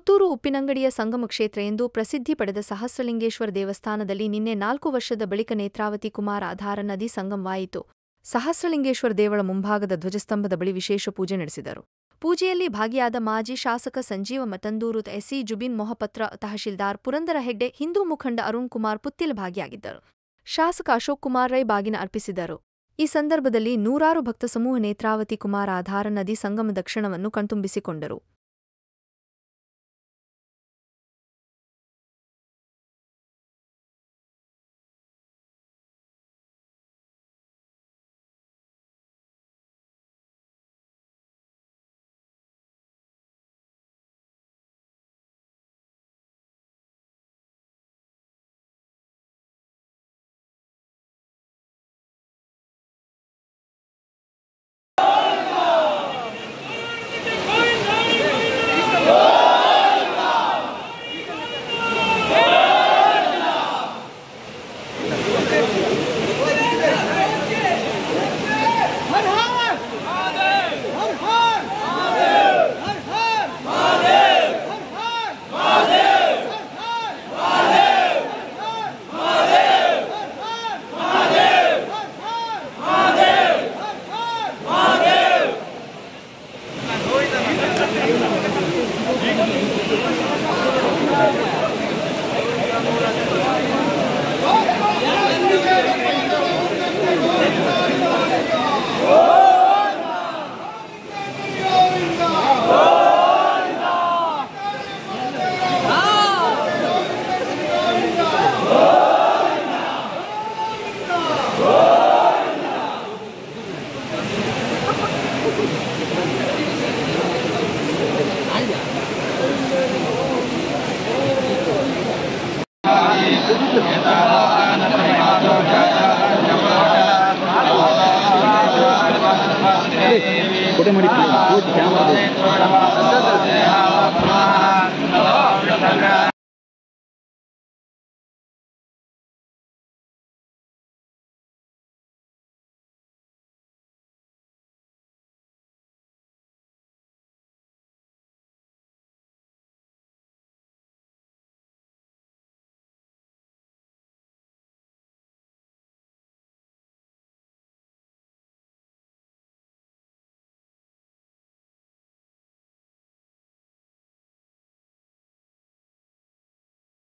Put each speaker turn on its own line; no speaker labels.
ಪುತ್ತೂರು ಉಪ್ಪಿನಂಗಡಿಯ ಸಂಗಮ ಕ್ಷೇತ್ರ ಎಂದು ಪ್ರಸಿದ್ಧಿ ಪಡೆದ ಸಹಸ್ರಲಿಂಗೇಶ್ವರ ದೇವಸ್ಥಾನದಲ್ಲಿ ನಿನ್ನೆ ನಾಲ್ಕು ವರ್ಷದ ಬಳಿಕ ನೇತ್ರಾವತಿ ಕುಮಾರ ಆಧಾರ ನದಿ ಸಂಗಮವಾಯಿತು ಸಹಸ್ರಲಿಂಗೇಶ್ವರ ದೇವಳ ಮುಂಭಾಗದ ಧ್ವಜಸ್ತಂಭದ ಬಳಿ ವಿಶೇಷ ಪೂಜೆ ನಡೆಸಿದರು ಪೂಜೆಯಲ್ಲಿ ಭಾಗಿಯಾದ ಮಾಜಿ ಶಾಸಕ ಸಂಜೀವ ಮತಂದೂರು ಎಸ್ಸಿ ಜುಬಿನ್ ಮೊಹಪತ್ರ ತಹಶೀಲ್ದಾರ್ ಪುರಂದರ ಹೆಗ್ಡೆ ಹಿಂದೂ ಮುಖಂಡ ಅರುಣ್ ಕುಮಾರ್ ಪುತ್ತಿಲ್ ಭಾಗಿಯಾಗಿದ್ದರು ಶಾಸಕ ಅಶೋಕ್ ಕುಮಾರ್ ರೈ ಬಾಗಿನ ಅರ್ಪಿಸಿದರು ಈ ಸಂದರ್ಭದಲ್ಲಿ ನೂರಾರು ಭಕ್ತ ಸಮೂಹ ನೇತ್ರಾವತಿ ಕುಮಾರ ಆಧಾರ ನದಿ ಸಂಗಮ ದಕ್ಷಿಣವನ್ನು ಕಣ್ತುಂಬಿಸಿಕೊಂಡರು
हर हर महादेव हर हर महादेव हर हर महादेव हर हर महादेव हर हर महादेव हर हर महादेव हर हर महादेव हर हर महादेव हर हर महादेव
ಫೋಟೋ ಮಾಡಿ ಪೂರ್ತಿ ಕ್ಯಾಮ್ರಾ